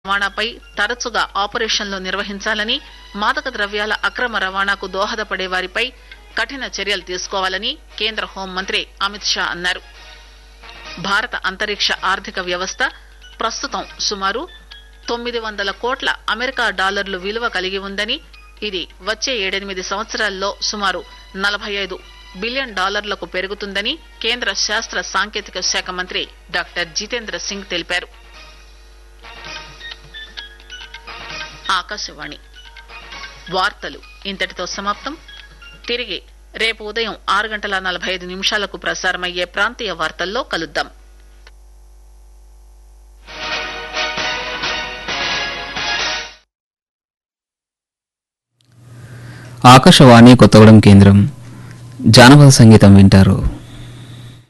రవాణాపై తరచుగా ఆపరేషన్లు నిర్వహించాలని మాదక ద్రవ్యాల అక్రమ రవాణాకు దోహదపడే వారిపై కఠిన చర్యలు తీసుకోవాలని కేంద్ర హోంమంత్రి అమిత్ షా అన్నారు భారత అంతరిక్ష ఆర్థిక వ్యవస్థ ప్రస్తుతం సుమారు తొమ్మిది వందల కోట్ల అమెరికా డాలర్లు విలువ కలిగి ఉందని ఇది వచ్చే ఏడెనిమిది సంవత్సరాల్లో సుమారు నలభై ఐదు బిలియన్ డాలర్లకు పెరుగుతుందని కేంద్ర శాస్త్ర సాంకేతిక శాఖ మంత్రి డాక్టర్ జితేంద్ర సింగ్ తెలిపారు ఆకాశవాణి వార్తలు ఇంతటితో సమాప్తం తిరిగి రేపు ఉదయం ఆరు గంటల నలభై ఐదు నిమిషాలకు ప్రసారమయ్యే ప్రాంతీయ వార్తల్లో కలుద్దాం ఆకాశవాణి కొత్తగూడెం కేంద్రం జానపద సంగీతం వింటారు